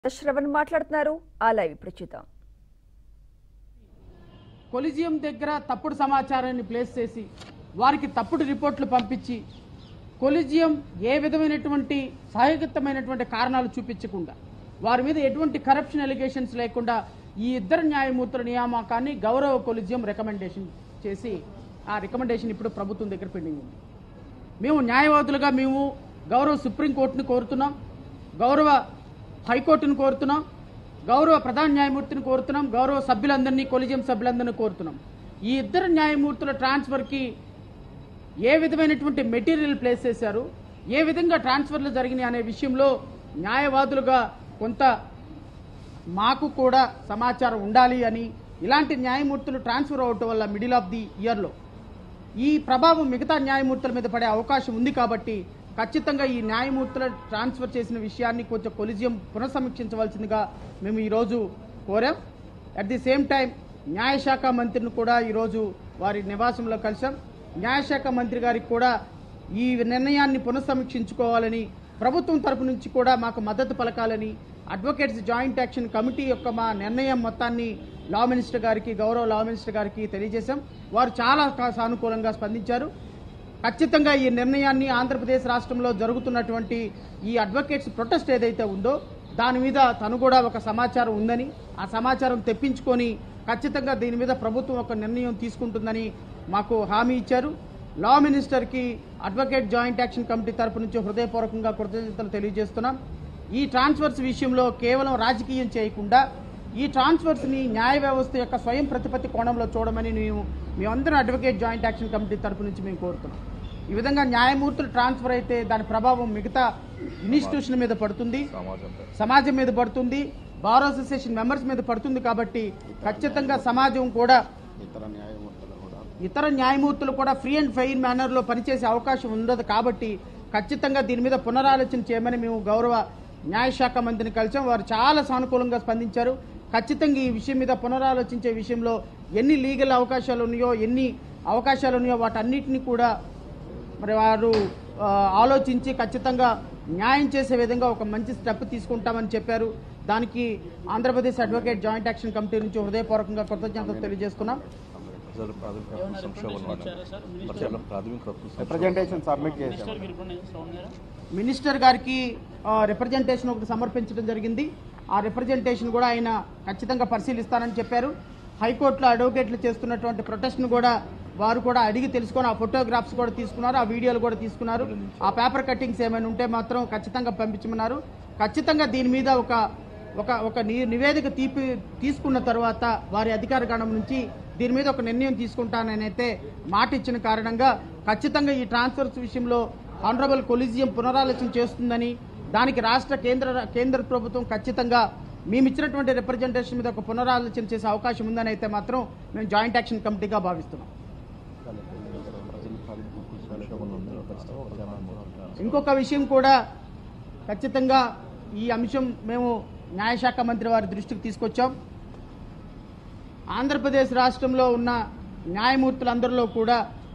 శ్రవణ్ మాట్లాడుతున్నారు ఆ లైవ్ ఇప్పుడు చూద్దాం కొలిజియం దగ్గర తప్పుడు సమాచారాన్ని ప్లేస్ చేసి వారికి తప్పుడు రిపోర్ట్లు పంపించి కొలిజియం ఏ విధమైనటువంటి సహాయకతమైనటువంటి కారణాలు చూపించకుండా వారి మీద ఎటువంటి కరప్షన్ ఎలిగేషన్స్ లేకుండా ఈ ఇద్దరు న్యాయమూర్తుల నియామకాన్ని గౌరవ కొలిజియం రికమెండేషన్ చేసి ఆ రికమెండేషన్ ఇప్పుడు ప్రభుత్వం దగ్గర పెండింగ్ ఉంది మేము న్యాయవాదులుగా మేము గౌరవ సుప్రీంకోర్టును కోరుతున్నాం గౌరవ హైకోర్టును కోరుతున్నాం గౌరవ ప్రధాన న్యాయమూర్తిని కోరుతున్నాం గౌరవ సభ్యులందరినీ కొలిజియం సభ్యులందరినీ కోరుతున్నాం ఈ ఇద్దరు న్యాయమూర్తుల ట్రాన్స్ఫర్కి ఏ విధమైనటువంటి మెటీరియల్ ప్లేస్ చేశారు ఏ విధంగా ట్రాన్స్ఫర్లు జరిగినాయి అనే విషయంలో న్యాయవాదులుగా కొంత మాకు కూడా సమాచారం ఉండాలి అని ఇలాంటి న్యాయమూర్తులు ట్రాన్స్ఫర్ అవటం వల్ల మిడిల్ ఆఫ్ ది ఇయర్లో ఈ ప్రభావం మిగతా న్యాయమూర్తుల మీద పడే అవకాశం ఉంది కాబట్టి ఖచ్చితంగా ఈ న్యాయమూర్తుల ట్రాన్స్ఫర్ చేసిన విషయాన్ని కొంచెం కొలిజియం పునఃసమీక్షించవలసిందిగా మేము ఈరోజు కోరాం అట్ ది సేమ్ టైం న్యాయశాఖ మంత్రిని కూడా ఈరోజు వారి నివాసంలో కలిసాం న్యాయశాఖ మంత్రి గారికి కూడా ఈ నిర్ణయాన్ని పునఃసమీక్షించుకోవాలని ప్రభుత్వం తరపు నుంచి కూడా మాకు మద్దతు పలకాలని అడ్వకేట్స్ జాయింట్ యాక్షన్ కమిటీ యొక్క మా నిర్ణయం మొత్తాన్ని లా మినిస్టర్ గారికి గౌరవ లా మినిస్టర్ గారికి తెలియజేశాం వారు చాలా కా- సానుకూలంగా స్పందించారు ఖచ్చితంగా ఈ నిర్ణయాన్ని ఆంధ్రప్రదేశ్ రాష్ట్రంలో జరుగుతున్నటువంటి ఈ అడ్వకేట్స్ ప్రొటెస్ట్ ఏదైతే ఉందో దాని మీద తను కూడా ఒక సమాచారం ఉందని ఆ సమాచారం తెప్పించుకొని ఖచ్చితంగా దీని మీద ప్రభుత్వం ఒక నిర్ణయం తీసుకుంటుందని మాకు హామీ ఇచ్చారు లా మినిస్టర్కి అడ్వకేట్ జాయింట్ యాక్షన్ కమిటీ తరపు నుంచి హృదయపూర్వకంగా కృతజ్ఞతలు తెలియజేస్తున్నాం ఈ ట్రాన్స్ఫర్స్ విషయంలో కేవలం రాజకీయం చేయకుండా ఈ ట్రాన్స్ఫర్స్ని న్యాయ వ్యవస్థ యొక్క స్వయం ప్రతిపత్తి కోణంలో చూడమని మేము మేమందరం అడ్వకేట్ జాయింట్ యాక్షన్ కమిటీ తరపు నుంచి మేము కోరుతున్నాం ఈ విధంగా న్యాయమూర్తులు ట్రాన్స్ఫర్ అయితే దాని ప్రభావం మిగతా ఇన్స్టిట్యూషన్ మీద పడుతుంది సమాజం మీద పడుతుంది బార్ అసోసియేషన్ మెంబర్స్ మీద పడుతుంది కాబట్టి ఖచ్చితంగా సమాజం కూడా ఇతర న్యాయమూర్తులు కూడా ఇతర న్యాయమూర్తులు కూడా ఫ్రీ అండ్ ఫెయిర్ మేనర్లో పనిచేసే అవకాశం ఉండదు కాబట్టి ఖచ్చితంగా దీని మీద పునరాలోచన చేయమని మేము గౌరవ న్యాయశాఖ మంత్రిని కలిసాం వారు చాలా సానుకూలంగా స్పందించారు ఖచ్చితంగా ఈ విషయం మీద పునరాలోచించే విషయంలో ఎన్ని లీగల్ అవకాశాలు ఉన్నాయో ఎన్ని అవకాశాలు ఉన్నాయో వాటన్నిటిని కూడా మరి వారు ఆ, ఆలోచించి ఖచ్చితంగా న్యాయం చేసే విధంగా ఒక మంచి స్టెప్ తీసుకుంటామని చెప్పారు దానికి Andhra Pradesh advocate joint action committee నుంచి హృదయపూర్వకంగా కృతజ్ఞతలు తెలియజేస్తున్నాం ప్రజలు ప్రాథమిక హక్కు సంక్షేమం వాడాలి. ప్రజల ప్రాథమిక హక్కు సంక్షేమం రిప్రజెంటేషన్ సబ్మిట్ చేశాం మినిస్టర్ గారికి ఆ, రిప్రజెంటేషన్ ఒకటి సమర్పించడం జరిగింది ఆ రిప్రజెంటేషన్ కూడా ఆయన ఖచ్చితంగా పరిశీలిస్తానని చెప్పారు హైకోర్టులో అడ్వకేట్లు చేస్తున్నటువంటి ప్రొటెస్ట్ను కూడా వారు కూడా అడిగి తెలుసుకొని ఆ ఫోటోగ్రాఫ్స్ కూడా తీసుకున్నారు ఆ వీడియోలు కూడా తీసుకున్నారు ఆ పేపర్ కట్టింగ్స్ ఏమైనా ఉంటే మాత్రం ఖచ్చితంగా పంపించమన్నారు ఖచ్చితంగా దీని మీద ఒక ఒక ఒక ని- నివేదిక తీపి తీసుకున్న తర్వాత వారి అధికార గణం నుంచి దీని మీద ఒక నిర్ణయం తీసుకుంటానని అయితే మాట ఇచ్చిన కారణంగా ఖచ్చితంగా ఈ ట్రాన్స్ఫర్స్ విషయంలో ఆనరబుల్ కొలిజియం పునరాలోచన చేస్తుందని దానికి రాష్ట్ర కేంద్ర కేంద్ర ప్రభుత్వం ఖచ్చితంగా మేము ఇచ్చినటువంటి రిప్రజెంటేషన్ మీద ఒక పునరాలోచన చేసే అవకాశం ఉందని అయితే మాత్రం మేము జాయింట్ యాక్షన్ కమిటీగా భావిస్తున్నాం ప్రజల ప్రాథమిక హక్కు సంక్షేమంలో ఉండాలి. ఖచ్చితంగా ప్రజాస్వామ్యం ఇంకొక విషయం కూడా ఖచ్చితంగా ఈ అంశం మేము న్యాయశాఖ మంత్రి వారి దృష్టికి తీసుకొచ్చాం ఆంధ్రప్రదేశ్ రాష్ట్రంలో ఉన్న న్యాయమూర్తులందరిలో కూడా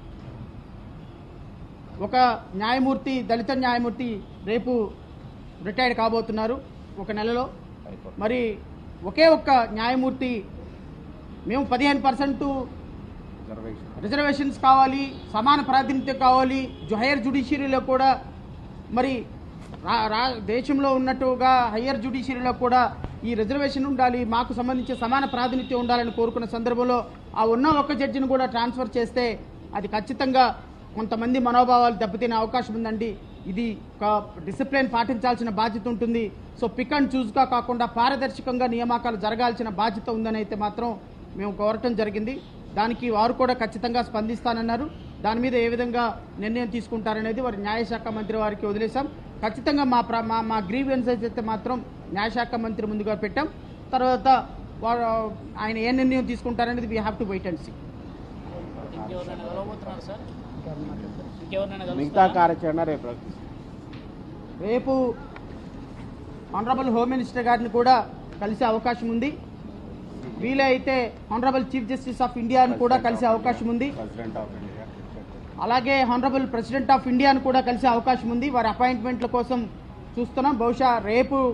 ఒక న్యాయమూర్తి దళిత న్యాయమూర్తి రేపు రిటైర్డ్ కాబోతున్నారు ఒక నెలలో హైకోర్టు. మరి ఒకే ఒక్క న్యాయమూర్తి మేము పదిహేను పర్సెంటు రిజర్వేషన్ రిజర్వేషన్స్ కావాలి సమాన ప్రాతినిధ్యం కావాలి జు- హైయర్ జుడిషియరీలో కూడా మరి రా రా దేశంలో ఉన్నట్టుగా హయ్యర్ జుడిషియరీలో కూడా ఈ రిజర్వేషన్ ఉండాలి మాకు సంబంధించి సమాన ప్రాతినిధ్యం ఉండాలని కోరుకున్న సందర్భంలో ఆ ఉన్న ఒక్క జడ్జిని కూడా ట్రాన్స్ఫర్ చేస్తే అది ఖచ్చితంగా కొంతమంది మనోభావాలు దెబ్బతినే అవకాశం ఉందండి ఇది ఒక డిసిప్లిన్ పాటించాల్సిన బాధ్యత ఉంటుంది సో పిక్ అండ్ చూస్గా కాకుండా పారదర్శకంగా నియామకాలు జరగాల్సిన బాధ్యత ఉందని అయితే మాత్రం మేము కోరటం జరిగింది దానికి వారు కూడా ఖచ్చితంగా స్పందిస్తానన్నారు దాని మీద ఏ విధంగా నిర్ణయం తీసుకుంటారనేది వారి న్యాయశాఖ మంత్రి వారికి వదిలేశాం ఖచ్చితంగా మా ప్ర మా మా గ్రీవెన్సెస్ అయితే మాత్రం న్యాయశాఖ మంత్రి ముందుగా పెట్టాం తర్వాత వారు ఆయన ఏ నిర్ణయం తీసుకుంటారనేది we have to wait and see ఇంకెవరైనా కలవబోతున్నారు సార్ ఇంకెవరైనా మిగతా కలుస్తారా? కార్యాచరణ రేపు ప్రకటిస్తాం. రేపు ఆనరబుల్ హోమ్ మినిస్టర్ గారిని కూడా కలిసే అవకాశం ఉంది వీలైతే ఆనరబుల్ చీఫ్ జస్టిస్ ఆఫ్ ఇండియాని కూడా కలిసే అవకాశం ఉంది ప్రెసిడెంట్ ఆఫ్ ఇండియా అలాగే హానరబుల్ ప్రెసిడెంట్ ఆఫ్ ఇండియాను కూడా కలిసే అవకాశం ఉంది వారి అపాయింట్మెంట్ల కోసం చూస్తున్నాం బహుశా రేపు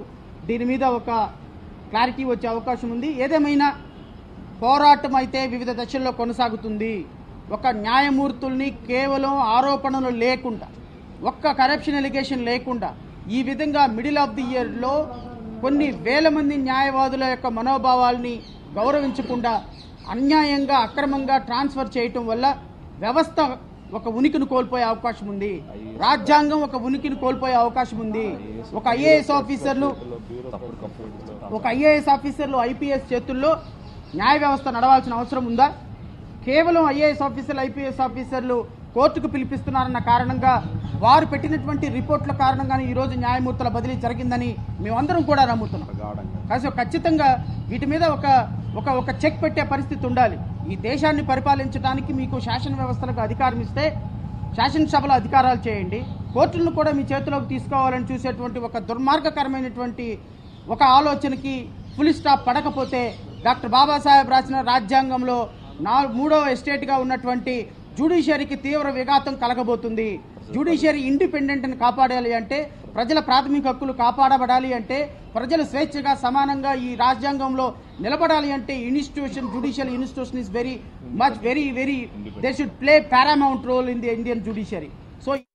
దీని మీద ఒక క్లారిటీ వచ్చే అవకాశం ఉంది ఏదేమైనా పోరాటం అయితే వివిధ దశల్లో కొనసాగుతుంది ఒక న్యాయమూర్తుల్ని కేవలం ఆరోపణలు లేకుండా ఒక్క కరప్షన్ ఎలిగేషన్ లేకుండా ఈ విధంగా మిడిల్ ఆఫ్ ది ఇయర్లో కొన్ని వేల మంది న్యాయవాదుల యొక్క మనోభావాల్ని గౌరవించకుండా అన్యాయంగా అక్రమంగా ట్రాన్స్ఫర్ చేయటం వల్ల వ్యవస్థ ఒక ఉనికిని కోల్పోయే అవకాశం ఉంది రాజ్యాంగం ఒక ఉనికిని కోల్పోయే అవకాశం ఉంది ఒక ఐఏఎస్ ఆఫీసర్లు తప్పుడు కంప్లైంట్ ఒక ఐఏఎస్ ఆఫీసర్లు ఐపీఎస్ చేతుల్లో న్యాయ వ్యవస్థ నడవాల్సిన అవసరం ఉందా కేవలం ఐఏఎస్ ఆఫీసర్లు ఐపీఎస్ ఆఫీసర్లు కోర్టుకు పిలిపిస్తున్నారన్న కారణంగా వారు పెట్టినటువంటి రిపోర్ట్ల కారణంగానే ఈ రోజు న్యాయమూర్తుల బదిలీ జరిగిందని మేమందరం కూడా నమ్ముతున్నాం గాఢంగా కాసి ఖచ్చితంగా వీటి మీద ఒక ఒక ఒక చెక్ పెట్టే పరిస్థితి ఉండాలి ఈ దేశాన్ని పరిపాలించడానికి మీకు శాసన వ్యవస్థలకు అధికారం ఇస్తే శాసనసభలో అధికారాలు చేయండి కోర్టులను కూడా మీ చేతిలోకి తీసుకోవాలని చూసేటువంటి ఒక దుర్మార్గకరమైనటువంటి ఒక ఆలోచనకి ఫుల్ స్టాప్ పడకపోతే డాక్టర్ బాబాసాహెబ్ రాసిన రాజ్యాంగంలో నా మూడవ ఎస్టేట్గా ఉన్నటువంటి జ్యుడిషియరీకి తీవ్ర విఘాతం కలగబోతుంది జ్యుడిషియరీ ఇండిపెండెంట్ ని కాపాడాలి అంటే ప్రజల ప్రాథమిక హక్కులు కాపాడబడాలి అంటే ప్రజలు స్వేచ్ఛగా సమానంగా ఈ రాజ్యాంగంలో నిలబడాలి అంటే institution judicial institution is very much very very they should play paramount role in the Indian judiciary so